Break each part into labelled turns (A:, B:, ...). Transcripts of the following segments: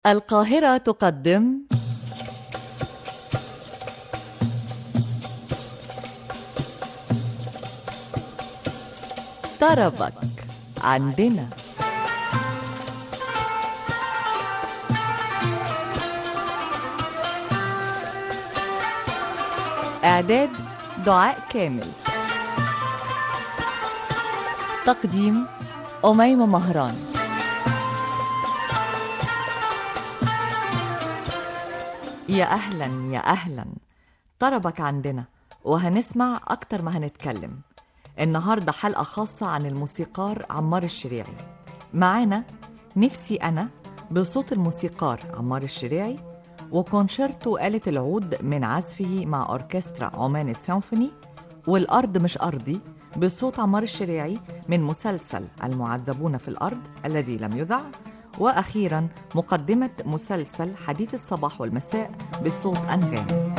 A: القاهرة تقدم طربك عندنا إعداد دعاء كامل تقديم أميمة مهران يا أهلا يا أهلا طربك عندنا وهنسمع أكتر ما هنتكلم النهاردة حلقة خاصة عن الموسيقار عمار الشريعي معانا نفسي أنا بصوت الموسيقار عمار الشريعي وكونشيرتو آلة العود من عزفه مع أوركسترا عمان السيمفوني والأرض مش أرضي بصوت عمار الشريعي من مسلسل المعذبون في الأرض الذي لم يذع وأخيرا مقدمة مسلسل حديث الصباح والمساء بصوت أنغام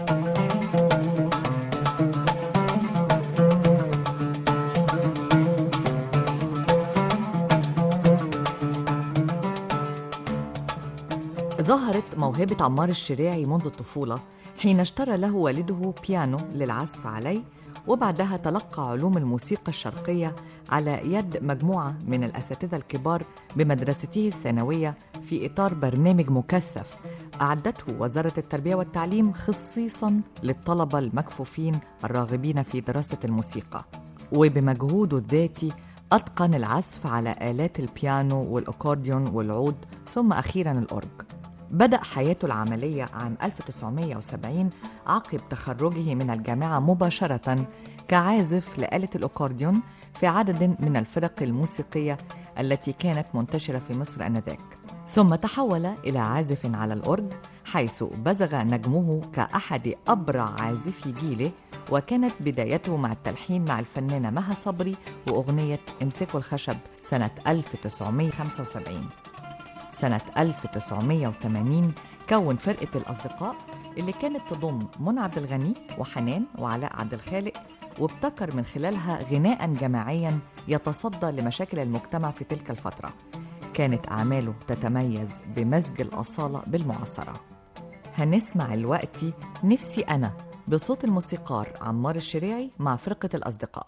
A: ظهرت موهبة عمار الشريعي منذ الطفولة حين اشترى له والده بيانو للعزف عليه وبعدها تلقى علوم الموسيقى الشرقية على يد مجموعة من الأساتذة الكبار بمدرسته الثانوية في إطار برنامج مكثف أعدته وزارة التربية والتعليم خصيصا للطلبة المكفوفين الراغبين في دراسة الموسيقى وبمجهوده الذاتي أتقن العزف على آلات البيانو والأكورديون والعود ثم أخيرا الأورج بدأ حياته العملية عام 1970 عقب تخرجه من الجامعة مباشرة كعازف لآلة الأكورديون في عدد من الفرق الموسيقية التي كانت منتشرة في مصر آنذاك ثم تحول إلى عازف على الأورج حيث بزغ نجمه كأحد أبرع عازفي جيله وكانت بدايته مع التلحين مع الفنانة مها صبري وأغنية امسكوا الخشب سنة 1975 سنة 1980 كون فرقة الأصدقاء اللي كانت تضم منى عبد الغني وحنان وعلاء عبد الخالق وابتكر من خلالها غناء جماعيا يتصدى لمشاكل المجتمع في تلك الفترة كانت أعماله تتميز بمزج الأصالة بالمعاصرة هنسمع الوقت نفسي أنا بصوت الموسيقار عمار الشريعي مع فرقة الأصدقاء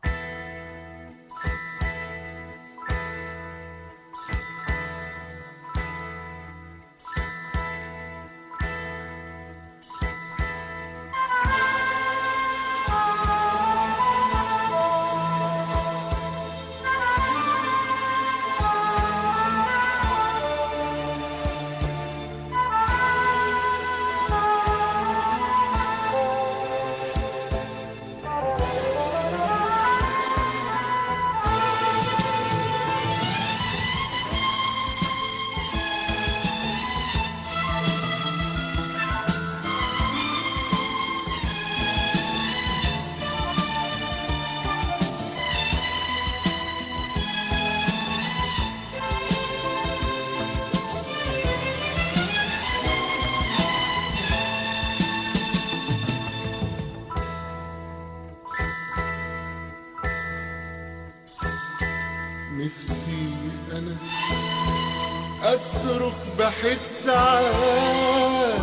B: نفسي انا اصرخ بحس عالي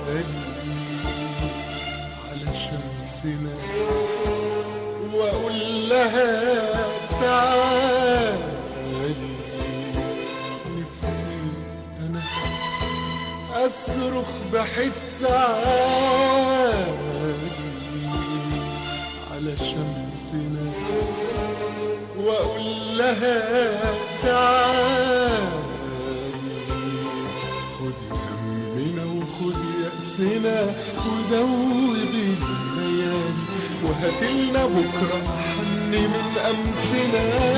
B: على شمسنا واقول لها تعالي نفسي انا اصرخ بحس عالي على شمسنا واقول لها تعالي خدي همنا وخدي يأسنا ودوبي الليالي وهاتلنا بكرة حن من أمسنا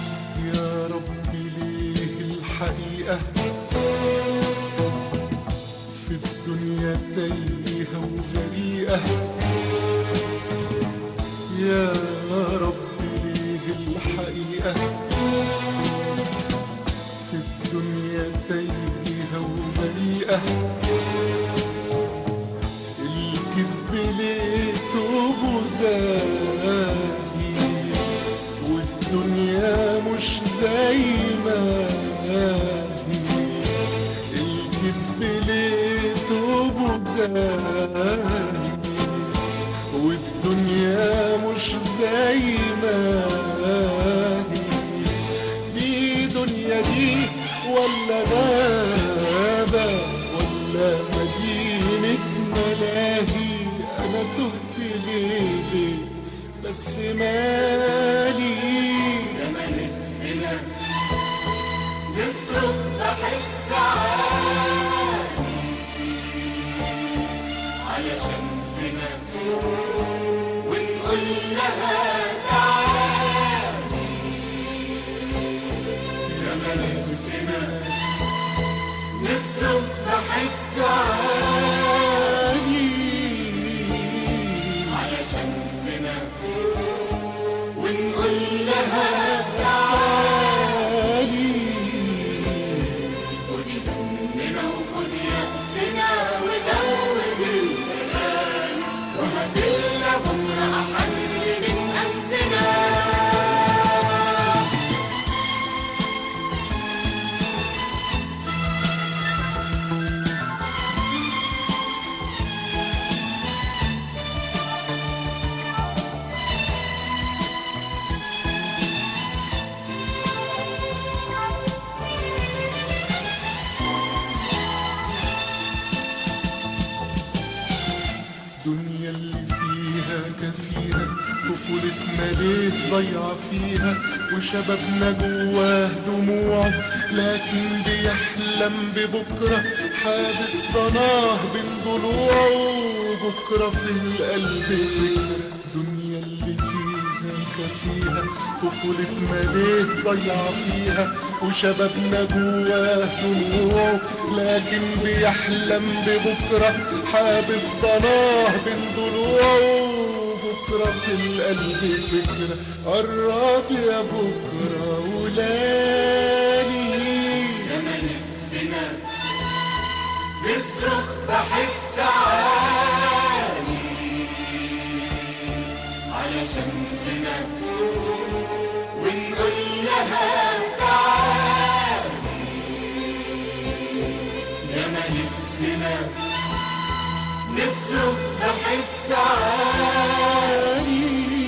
B: يا ربي ليه الحقيقة والدنيا مش زي ما هي دي دنيا دي ولا غابة ولا مدينة ملاهي أنا تهت ليه ليه بس مالي
C: لما نفسنا نصرخ بحس عالي على شمسنا ونقول لها تعالي لما نفسنا نصرخ بحس عالي على شمسنا ونقول لها تعالي خدي همنا وخدي يأسنا ودوب الأمان وهدلنا بكرة أحن من أمسنا
B: دنيا اللي فيها كفيها طفولتنا ليه ضيعة فيها وشبابنا جواه دموع لكن بيحلم ببكرة حابس ضناه بين ضلوعه بكرة في القلب فكرة دنيا اللي فيها كفيها طفولتنا ليه ضيعة فيها وشبابنا جواه دموع لكن بيحلم ببكرة حابس ضناه بين ضلوعه بكرة في القلب فكرة قرب يا بكرة ولاني
C: لما نفسنا نصرخ بحس عالي على شمسنا ونقول لها تعالي لما نفسنا نصرخ بحس عالي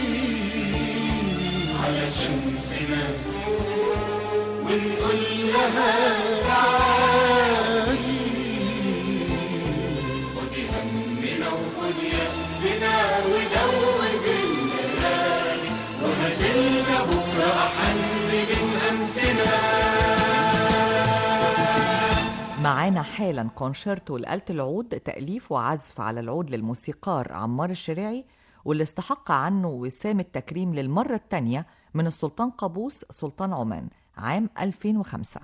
C: على شمسنا ونقول لها تعالي خدي همنا وخدي يأسنا ودوب الليالي وهدلنا بكرة أحن من أمسنا
A: معانا حالا كونشيرتو لآلة العود تأليف وعزف على العود للموسيقار عمار الشريعي واللي استحق عنه وسام التكريم للمرة الثانية من السلطان قابوس سلطان عمان عام 2005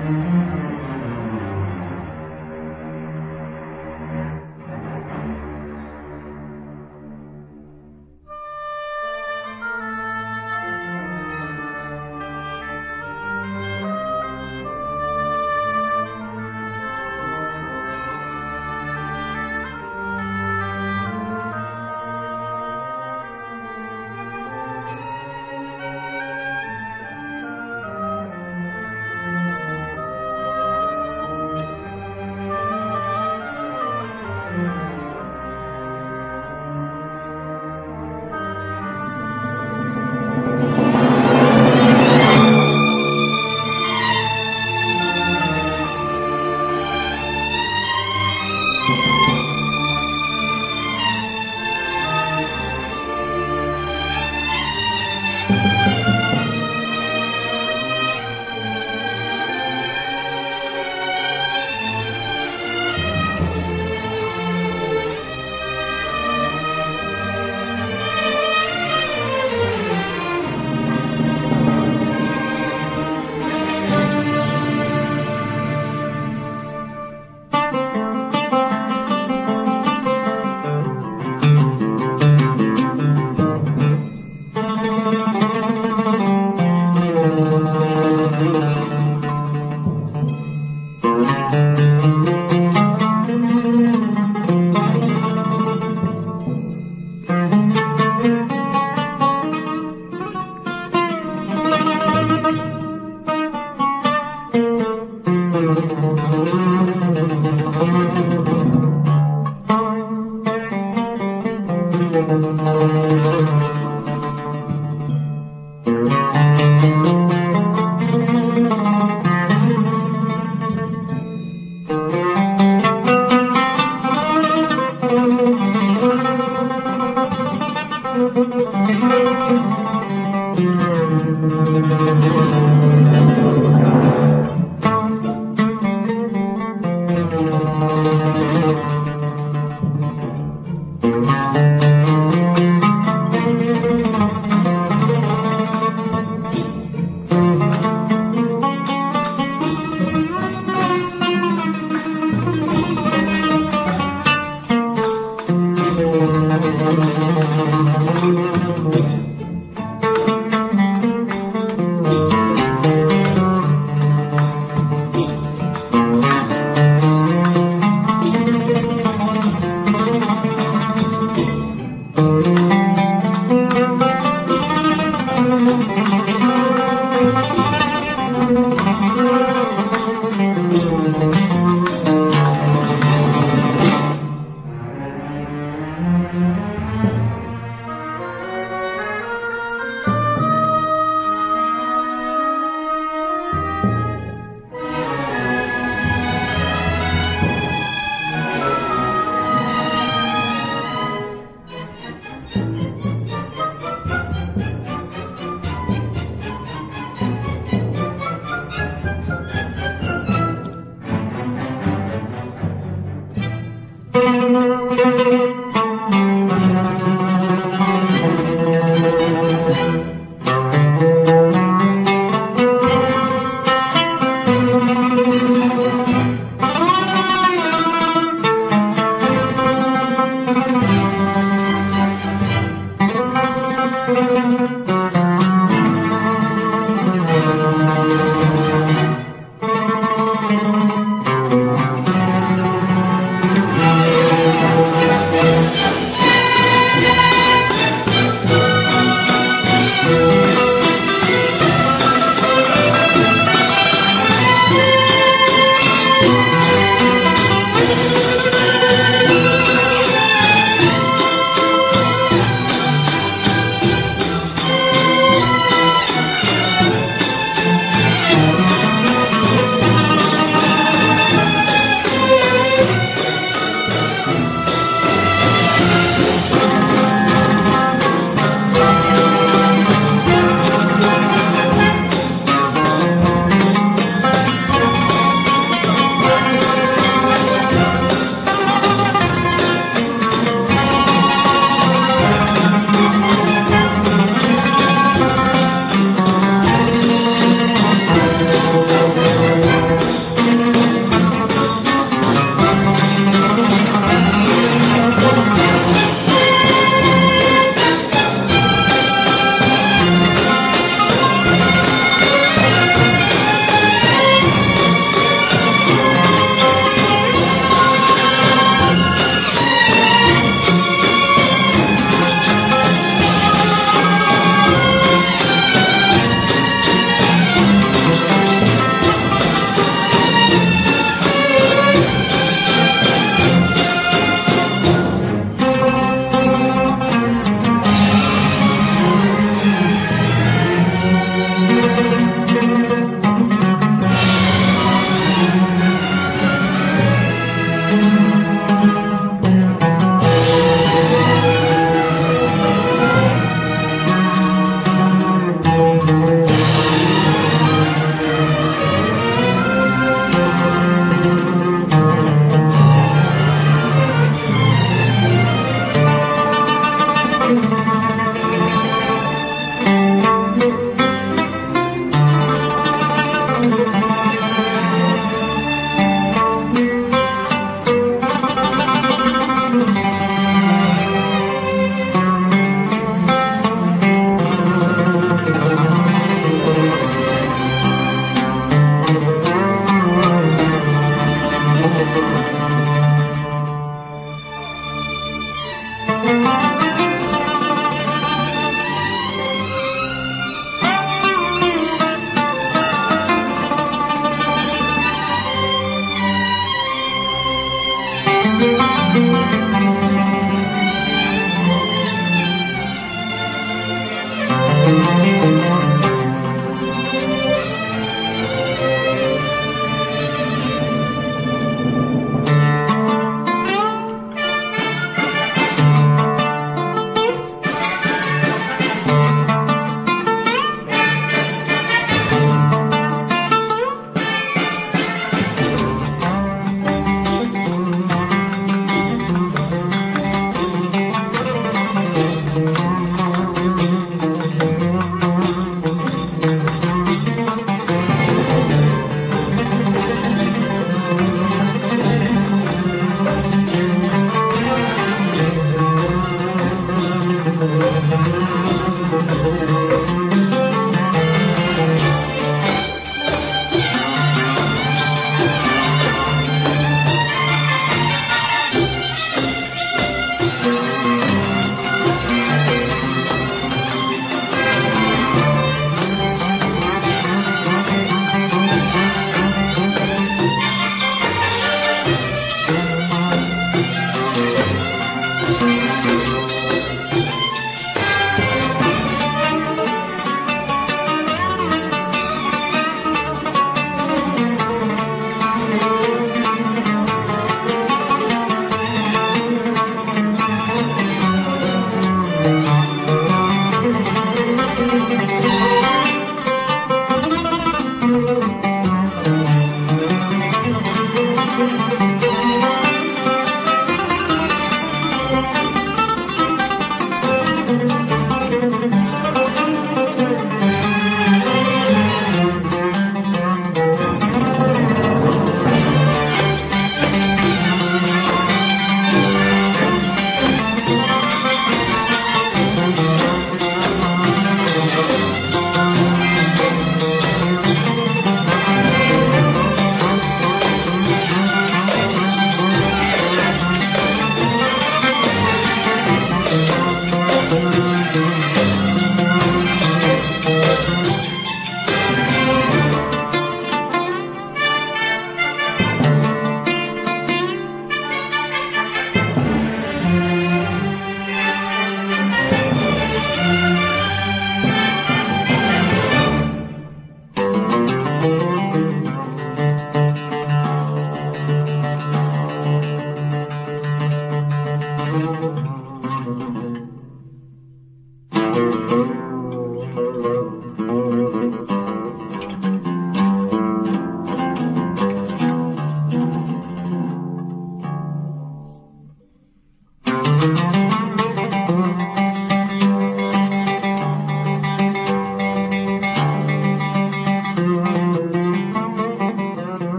C: لما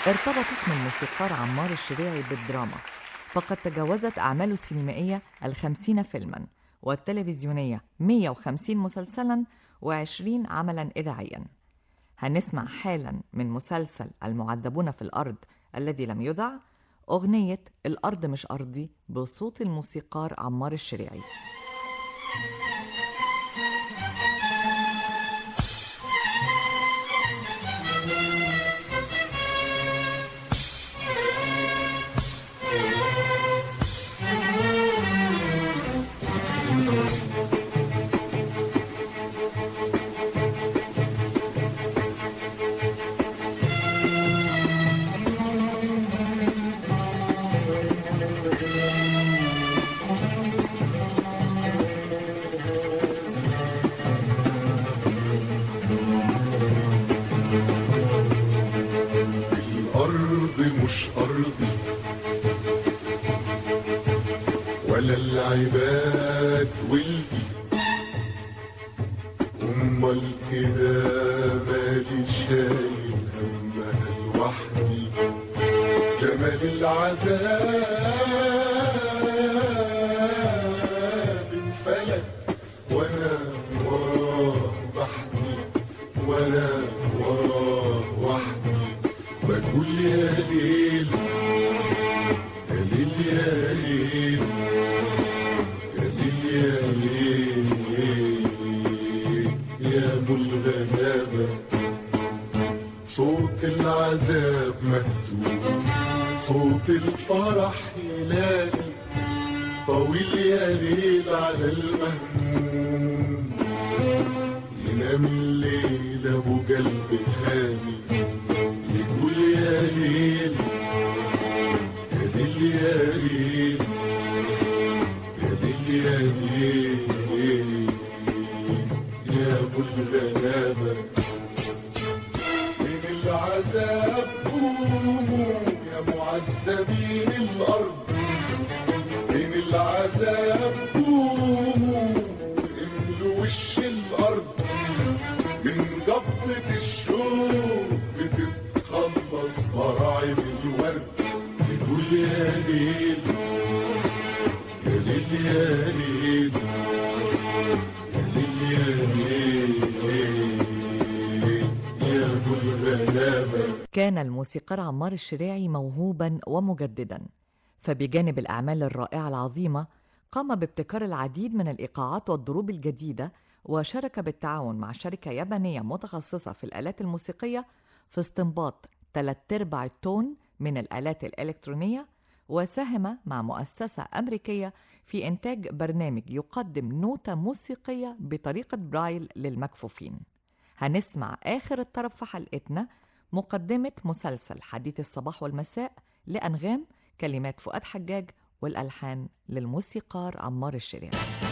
A: ارتبط اسم الموسيقار عمار الشريعي بالدراما فقد تجاوزت أعماله السينمائية الخمسين فيلما والتلفزيونية 150 مسلسلا وعشرين عملا إذاعيا هنسمع حالا من مسلسل المعذبون في الأرض الذي لم يذع أغنية الأرض مش أرضي بصوت الموسيقار عمار الشريعي
B: الأرض مش أرضي ولا العباد ولدي أمال كده مالي شايل همها لوحدي جمال العذاب انفلت وانا وراه بحدي وانا وراه وحدي بقول يا ليل يا ليل يا ليل يا ليل يا ليل يا ابو الغلابه صوت العذاب مكتوب صوت الفرح ينادي طويل يا ليل على المهموم ينام الليل ابو قلب خالي يقول يا ليل يا ليل يا ليل يا ليل يا ليل يا ابو الغلابه من العذاب قوموا يا معذبين الارض من العذاب قوموا املوا وش الارض من قبضة الشوق بتتخلص براعم الورد يقول يا ليل يا ليل يا ليل يا ليل يا ليل يا ابو الغلابه
A: كان الموسيقار عمار الشريعي موهوبا ومجددا فبجانب الأعمال الرائعة العظيمة قام بابتكار العديد من الإيقاعات والضروب الجديدة وشارك بالتعاون مع شركة يابانية متخصصة في الآلات الموسيقية في استنباط ثلاث أرباع التون من الآلات الإلكترونية وساهم مع مؤسسة أمريكية في إنتاج برنامج يقدم نوتة موسيقية بطريقة برايل للمكفوفين هنسمع آخر الطرب في حلقتنا مقدمة مسلسل حديث الصباح والمساء لأنغام كلمات فؤاد حجاج والألحان للموسيقار عمار الشريعي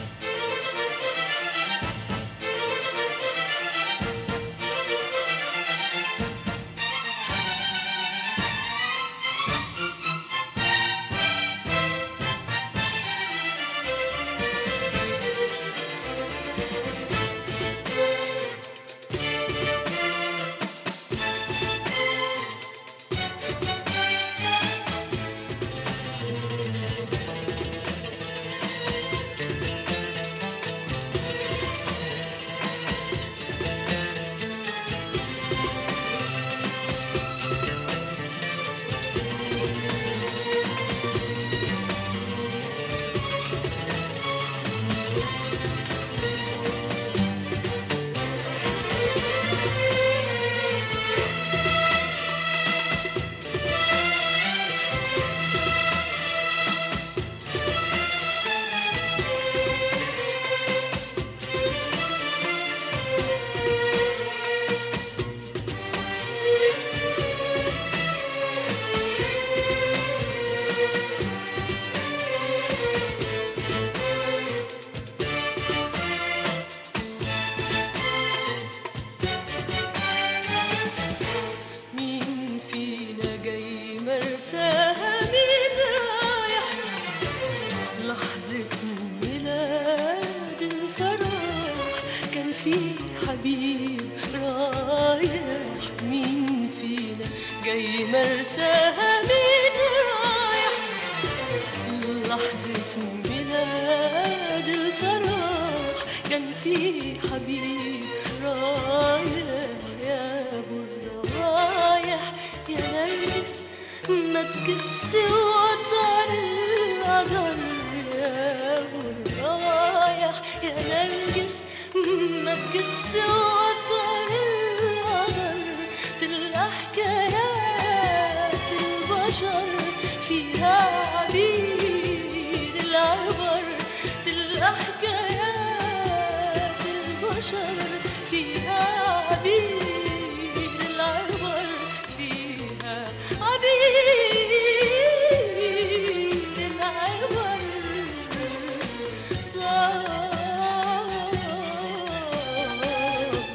D: مين فينا جاي مرساها مين رايح لحظة ميلاد الفرح كان في حبيب رايح مين فينا جاي مرساها لحظة ميلاد الفرح كان في حبيب رايح يا ابو الروايح يا نرجس ما تكس وطن القدر يا ابو الروايح يا نرجس ما تكس وطن القدر تلقى حكايات البشر فيها عبير العبر تلقى حكايات البشر فيها عبير العبر فيها عبير العبر صار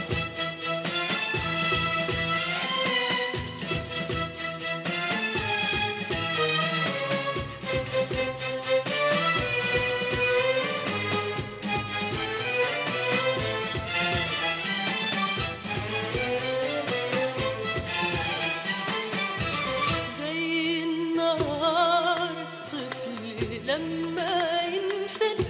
D: زي النهار الطفل لما ينفل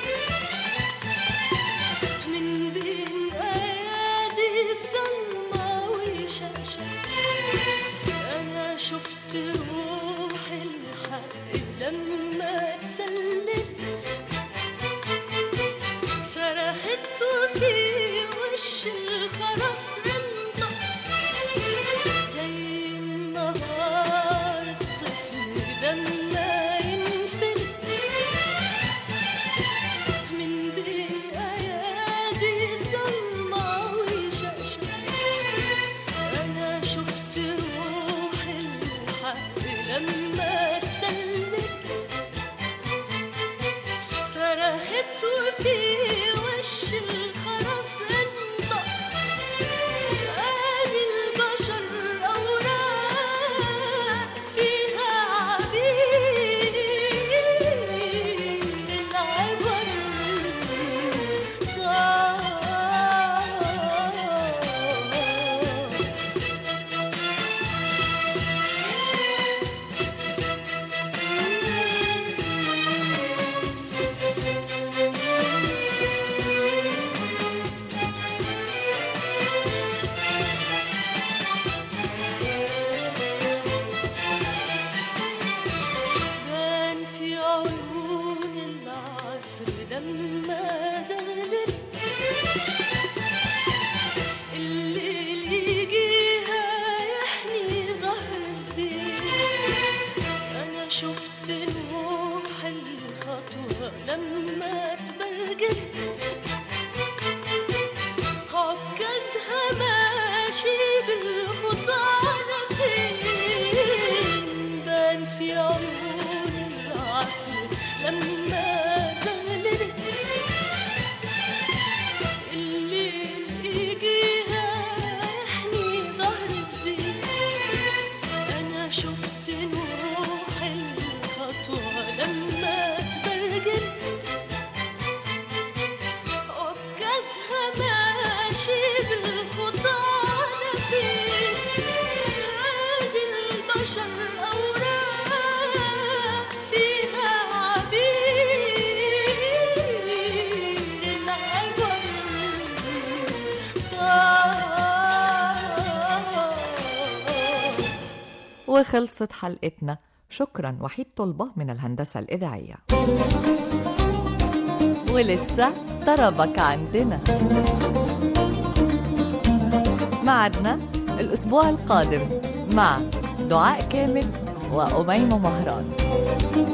D: من بين ايادي الضلمة وشاشة انا شفت روح الحق لما اتسلت صرخت وفي وش الخرس انطق زي النهار الطفل لما ينفلت من بين ايادي الضلمة وشاشة انا شفت روح الحق لما اتسلت صرخت وفي وش الخرس انطق آدي البشر أوراق فيها عبير العبر صار بان في عيون العصر لما زغلت الليل يجيها يحني ظهر الزين انا شفت نوح الخطوة لما تبرجلت عكازها ماشي بالخطانة فين بان في عيون العصر لما زغللت الليل يجيها يحني ظهر الزين أنا شفت نوح الخطوة لما تبرجلت عكازها ماشي بالخطانة فين هادي البشر أوراق فيها عبير العبر صار
A: وخلصت حلقتنا شكرا وحيد طلبة من الهندسة الإذاعية ولسه طربك عندنا معدنا الأسبوع القادم مع دعاء كامل وأميمة مهران